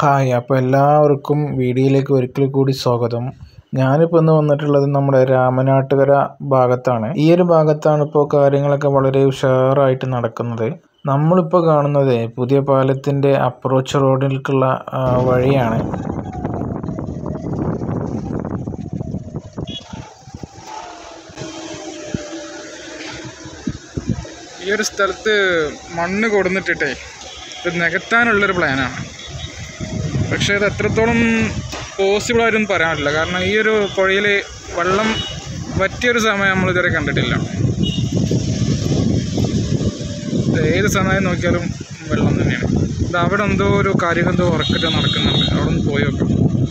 hi അപ്പോൾ എല്ലാവർക്കും വീഡിയോയിലേക്ക് ഒരിക്കൽ കൂടി സ്വാഗതം ഞാനിപ്പോൾ ഇന്ന് വന്നിട്ടുള്ളത് നമ്മുടെ രാമനാട്ടുകര ഭാഗത്താണ് ഈ ഒരു ഭാഗത്താണ് ഇപ്പോൾ കാര്യങ്ങളൊക്കെ വളരെ ഉഷാറായിട്ട് നടക്കുന്നത് നമ്മളിപ്പോൾ കാണുന്നത് പുതിയ പാലത്തിൻ്റെ അപ്രോച്ച് റോഡിലേക്കുള്ള ആ, വഴിയാണ് ഈ ഒരു സ്ഥലത്ത് മണ്ണ് കൊടുന്നിട്ടിട്ടേ ഇത് നികത്താനുള്ളൊരു പ്ലാനാണ് പക്ഷേ ഇത് എത്രത്തോളം പോസിബിൾ ആയിട്ടൊന്നും പറയാൻ പറ്റില്ല കാരണം ഈ ഒരു പുഴയിൽ വെള്ളം വറ്റിയൊരു സമയം നമ്മൾ ഇതുവരെ കണ്ടിട്ടില്ല ഇത് ഏത് സമയം നോക്കിയാലും വെള്ളം തന്നെയാണ് ഇത് അവിടെ എന്തോ ഒരു കാര്യം എന്തോ വർക്കൊക്കെ നടക്കുന്നുണ്ട് അവിടെ ഒന്ന് പോയി നോക്കാം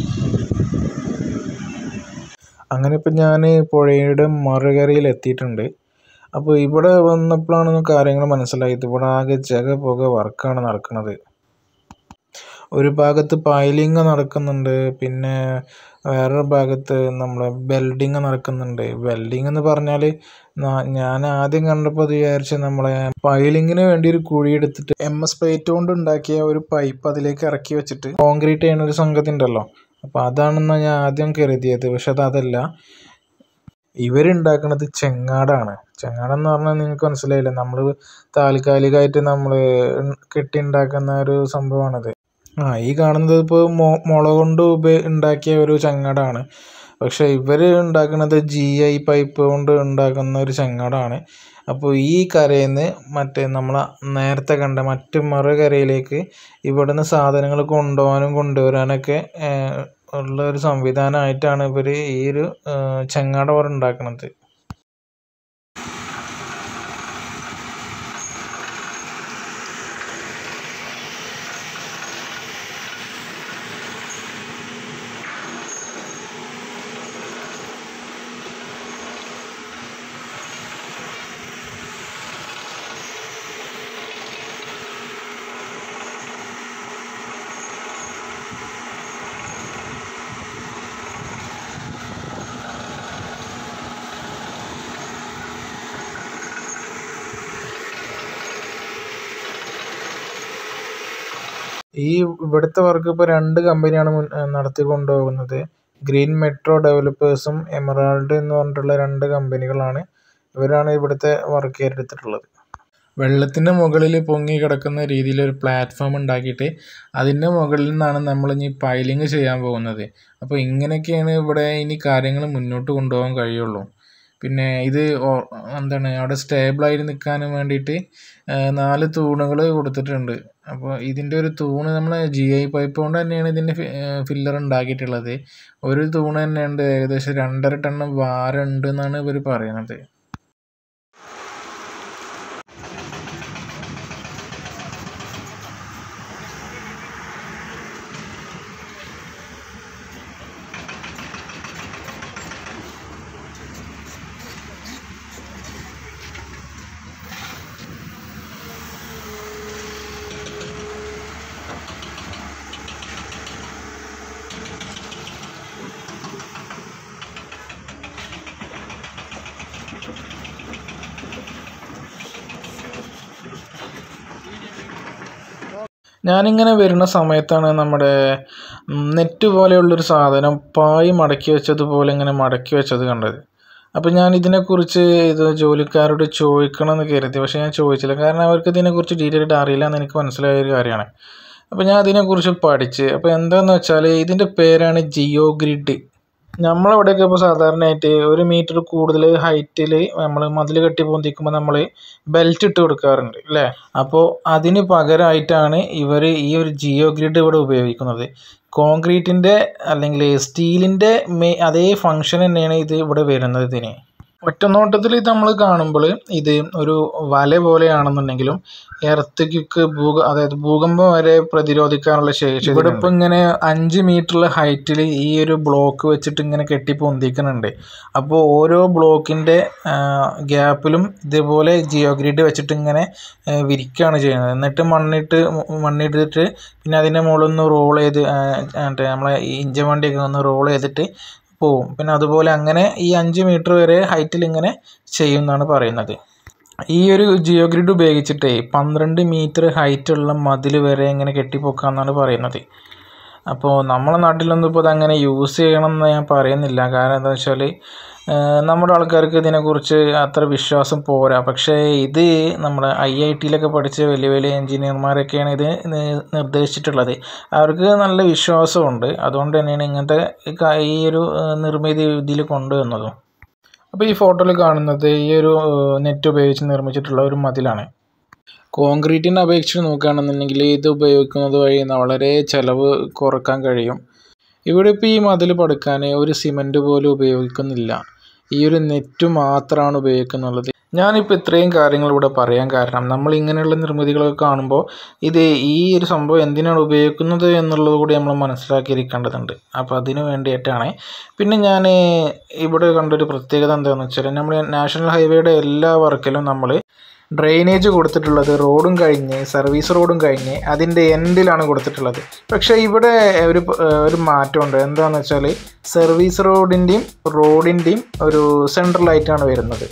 അങ്ങനെ ഇപ്പം ഞാൻ പുഴയുടെ മറുകരയിൽ എത്തിയിട്ടുണ്ട് അപ്പോൾ ഇവിടെ വന്നപ്പോഴാണ് കാര്യങ്ങൾ മനസ്സിലായത് ഇവിടെ ആകെ ജഗ പുക വർക്കാണ് നടക്കുന്നത് ഒരു ഭാഗത്ത് പൈലിങ് നടക്കുന്നുണ്ട് പിന്നെ വേറൊരു ഭാഗത്ത് നമ്മൾ വെൽഡിങ് നടക്കുന്നുണ്ട് വെൽഡിങ് എന്ന് പറഞ്ഞാൽ ഞാൻ ആദ്യം കണ്ടപ്പോൾ അത് വിചാരിച്ച് നമ്മളെ പൈലിങ്ങിന് വേണ്ടി ഒരു കുഴി എടുത്തിട്ട് എം എസ് പ്ലേറ്റ് കൊണ്ട് ഉണ്ടാക്കിയ ഒരു പൈപ്പ് അതിലേക്ക് ഇറക്കി വെച്ചിട്ട് കോൺക്രീറ്റ് ചെയ്യുന്ന ഒരു സംഗതി ഉണ്ടല്ലോ അപ്പോൾ അതാണെന്നാണ് ഞാൻ ആദ്യം കരുതിയത് പക്ഷെ അത് അതല്ല ഇവരുണ്ടാക്കുന്നത് ചെങ്ങാടാണ് ചെങ്ങാടെന്ന് പറഞ്ഞാൽ നിങ്ങൾക്ക് മനസ്സിലായില്ലേ നമ്മൾ താൽക്കാലികമായിട്ട് നമ്മൾ കെട്ടി ഉണ്ടാക്കുന്ന ഒരു സംഭവമാണത് ആ ഈ കാണുന്നത് ഇപ്പോൾ മൊ മുള കൊണ്ട് ഉപ ഉണ്ടാക്കിയ ഒരു ചെങ്ങാടാണ് പക്ഷെ ഇവർ ഉണ്ടാക്കുന്നത് ജി ഐ പൈപ്പ് കൊണ്ട് ഉണ്ടാക്കുന്ന ഒരു ചെങ്ങാടാണ് അപ്പോൾ ഈ കരയിൽ നിന്ന് മറ്റേ നമ്മൾ നേരത്തെ കണ്ട മറ്റ് മറുകരയിലേക്ക് ഇവിടുന്ന് സാധനങ്ങൾ കൊണ്ടുപോകാനും കൊണ്ടുവരാനൊക്കെ ഏഹ്, ഉള്ള ഒരു സംവിധാനമായിട്ടാണ് ഇവർ ഈ ഒരു ഏഹ്, ചെങ്ങാട അവർ ഉണ്ടാക്കുന്നത് ഈ ഇവിടുത്തെ വർക്ക് ഇപ്പോൾ രണ്ട് കമ്പനിയാണ് മുൻ നടത്തി കൊണ്ടുപോകുന്നത് ഗ്രീൻ മെട്രോ ഡെവലപ്പേഴ്സും എമറാൾഡ് എന്ന് പറഞ്ഞിട്ടുള്ള രണ്ട് കമ്പനികളാണ് ഇവരാണ് ഇവിടുത്തെ വർക്ക് ഏറ്റെടുത്തിട്ടുള്ളത് വെള്ളത്തിൻ്റെ മുകളിൽ പൊങ്ങി കിടക്കുന്ന രീതിയിൽ ഒരു പ്ലാറ്റ്ഫോം ഉണ്ടാക്കിയിട്ട് അതിൻ്റെ മുകളിൽ നിന്നാണ് നമ്മൾ ഇനി പൈലിങ് ചെയ്യാൻ പോകുന്നത് അപ്പോൾ ഇങ്ങനെയൊക്കെയാണ് ഇവിടെ ഇനി കാര്യങ്ങൾ മുന്നോട്ട് കൊണ്ടുപോകാൻ കഴിയുള്ളൂ പിന്നെ ഇത് ഓ- എന്താണ് അവിടെ സ്റ്റേബിളായിട്ട് നിൽക്കാനും വേണ്ടിയിട്ട് ആ, നാല് തൂണുകൾ കൊടുത്തിട്ടുണ്ട് അപ്പോൾ ഇതിൻ്റെ ഒരു തൂണ് നമ്മൾ ജി ഐ പൈപ്പ് കൊണ്ട് തന്നെയാണ് ഇതിൻ്റെ ഫില്ലർ ഉണ്ടാക്കിയിട്ടുള്ളത് ഒരു തൂണ് തന്നെ ഉണ്ട് ഏകദേശം രണ്ടര ടണ്ണ് ഭാരമുണ്ട് എന്നാണ് ഇവർ പറയുന്നത് ഞാനിങ്ങനെ വരുന്ന സമയത്താണ് നമ്മുടെ നെറ്റ് പോലെയുള്ളൊരു സാധനം പായ് മടക്കി വെച്ചതുപോലെ ഇങ്ങനെ മടക്കി വെച്ചത് കണ്ടത് അപ്പോൾ ഞാൻ ഇതിനെക്കുറിച്ച് ഇത് ജോലിക്കാരോട് ചോദിക്കണം എന്ന് കരുതി പക്ഷേ ഞാൻ ചോദിച്ചില്ല കാരണം അവർക്ക് ഇതിനെക്കുറിച്ച് ഡീറ്റെയിൽ ആയിട്ട് അറിയില്ല എന്ന് എനിക്ക് മനസ്സിലായ ഒരു കാര്യമാണ് അപ്പോൾ ഞാൻ അതിനെക്കുറിച്ച് പഠിച്ച് അപ്പോൾ എന്താണെന്ന് വെച്ചാൽ ഇതിൻ്റെ പേരാണ് ജിയോ ഗ്രിഡ് നമ്മളവിടെയൊക്കെ ഇപ്പോൾ സാധാരണയായിട്ട് ഒരു മീറ്റർ കൂടുതൽ ഹൈറ്റിൽ നമ്മൾ മതിൽ കെട്ടി പൊന്തിക്കുമ്പോൾ നമ്മൾ ബെൽറ്റ് ഇട്ട് കൊടുക്കാറുണ്ട് അല്ലേ അപ്പോൾ അതിന് പകരമായിട്ടാണ് ഇവർ ഈ ഒരു ജിയോ ഗ്രിഡ് ഇവിടെ ഉപയോഗിക്കുന്നത് കോൺക്രീറ്റിൻ്റെ അല്ലെങ്കിൽ സ്റ്റീലിൻ്റെ മേ അതേ ഫങ്ഷൻ തന്നെയാണ് ഇത് ഇവിടെ വരുന്നത് ഇതിന് ഒറ്റനോട്ടത്തിൽ ഇത് നമ്മൾ കാണുമ്പോൾ ഇത് ഒരു വല പോലെയാണെന്നുണ്ടെങ്കിലും എർത്ത് ക്യുക്ക് ഭൂക അതായത് ഭൂകമ്പം വരെ പ്രതിരോധിക്കാനുള്ള ശേഷി ഇവിടെ ഇപ്പോൾ ഇങ്ങനെ അഞ്ച് മീറ്റർ ഹൈറ്റിൽ ഈ ഒരു ബ്ലോക്ക് വെച്ചിട്ട് ഇങ്ങനെ കെട്ടി പൊന്തിക്കുന്നുണ്ട് അപ്പോൾ ഓരോ ബ്ലോക്കിൻ്റെ ഗ്യാപ്പിലും ഇതേപോലെ ജിയോ ഗ്രിഡ് വെച്ചിട്ട് ഇങ്ങനെ ആ, വിരിക്കുകയാണ് ചെയ്യുന്നത് എന്നിട്ട് മണ്ണിട്ട് മണ്ണിട്ടിട്ട് പിന്നെ അതിൻ്റെ മുകളിൽ ഒന്ന് റോൾ ചെയ്ത് ആ, മറ്റേ നമ്മളെ ഈ ഇഞ്ചൻ വണ്ടിയൊക്കെ ഒന്ന് റോൾ ചെയ്തിട്ട് പോവും പിന്നെ അതുപോലെ അങ്ങനെ ഈ അഞ്ച് മീറ്റർ വരെ ഹൈറ്റിൽ ഇങ്ങനെ ചെയ്യും എന്നാണ് പറയുന്നത് ഈ ഒരു ജിയോ ഗ്രിഡ് ഉപയോഗിച്ചിട്ടേ പന്ത്രണ്ട് മീറ്റർ ഹൈറ്റുള്ള മതിൽ വരെ ഇങ്ങനെ കെട്ടിപ്പൊക്കാന്നാണ് പറയുന്നത് അപ്പോൾ നമ്മളെ നാട്ടിലൊന്നും ഇപ്പോൾ അതങ്ങനെ യൂസ് ചെയ്യണം എന്ന് ഞാൻ പറയുന്നില്ല കാരണം എന്താ വെച്ചാൽ നമ്മുടെ ആൾക്കാർക്ക് ഇതിനെക്കുറിച്ച് അത്ര വിശ്വാസം പോരാ പക്ഷേ ഇത് നമ്മുടെ ഐ ഐ ടിയിലൊക്കെ പഠിച്ച വലിയ വലിയ എൻജിനീയർമാരൊക്കെയാണ് ഇത് നി- നിർദ്ദേശിച്ചിട്ടുള്ളത് അവർക്ക് നല്ല വിശ്വാസമുണ്ട് അതുകൊണ്ട് തന്നെയാണ് ഇങ്ങനത്തെ ക- ഈ ഒരു ഏഹ്, നിർമ്മിതി ഇതിൽ കൊണ്ടുവന്നതും അപ്പോൾ ഈ ഫോട്ടോയിൽ കാണുന്നത് ഈ ഒരു നെറ്റ് ഉപയോഗിച്ച് നിർമ്മിച്ചിട്ടുള്ള ഒരു മതിലാണ് കോൺക്രീറ്റിനെ അപേക്ഷിച്ച് നോക്കുകയാണെന്നുണ്ടെങ്കിൽ ഇത് ഉപയോഗിക്കുന്നത് വഴി വളരെ ചിലവ് കുറക്കാൻ കഴിയും ഇവിടെ ഇപ്പോൾ ഈ മതിൽ പടുക്കാൻ ഒരു സിമൻറ്റ് പോലും ഉപയോഗിക്കുന്നില്ല ഈ ഒരു നെറ്റ് മാത്രമാണ് ഉപയോഗിക്കുന്നുള്ളത് ഞാനിപ്പോൾ ഇത്രയും കാര്യങ്ങൾ ഇവിടെ പറയാൻ കാരണം നമ്മൾ ഇങ്ങനെയുള്ള നിർമ്മിതികളൊക്കെ കാണുമ്പോൾ ഇത് ഈ ഒരു സംഭവം എന്തിനാണ് ഉപയോഗിക്കുന്നത് എന്നുള്ളത് കൂടി നമ്മൾ മനസ്സിലാക്കിയിരിക്കേണ്ടതുണ്ട് അപ്പോൾ അതിന് വേണ്ടിയിട്ടാണ് പിന്നെ ഞാൻ ഇവിടെ കണ്ടൊരു പ്രത്യേകത എന്താണെന്ന് വെച്ചാൽ നമ്മൾ നാഷണൽ ഹൈവേയുടെ എല്ലാ വർക്കിലും നമ്മൾ ഡ്രെയിനേജ് കൊടുത്തിട്ടുള്ളത് റോഡും കഴിഞ്ഞ് സർവീസ് റോഡും കഴിഞ്ഞ് അതിൻ്റെ എൻഡിലാണ് കൊടുത്തിട്ടുള്ളത് പക്ഷേ ഇവിടെ ഒരു പ- ഒരു മാറ്റമുണ്ട് എന്താണെന്ന് വെച്ചാൽ സർവീസ് റോഡിൻ്റെയും റോഡിൻ്റെയും ഒരു സെൻട്രലായിട്ടാണ് വരുന്നത്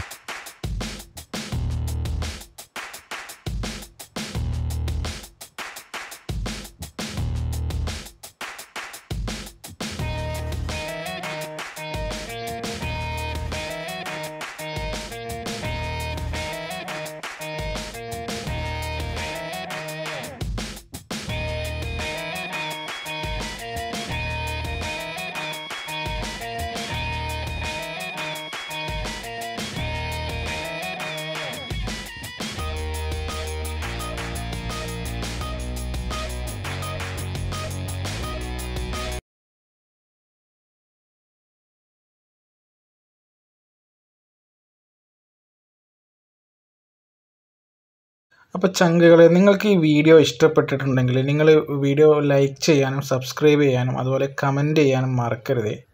അപ്പോൾ ചങ്കുകളെ നിങ്ങൾക്ക് ഈ വീഡിയോ ഇഷ്ടപ്പെട്ടിട്ടുണ്ടെങ്കിൽ നിങ്ങൾ വീഡിയോ ലൈക്ക് ചെയ്യാനും സബ്സ്ക്രൈബ് ചെയ്യാനും അതുപോലെ കമൻറ്റ് ചെയ്യാനും മറക്കരുത്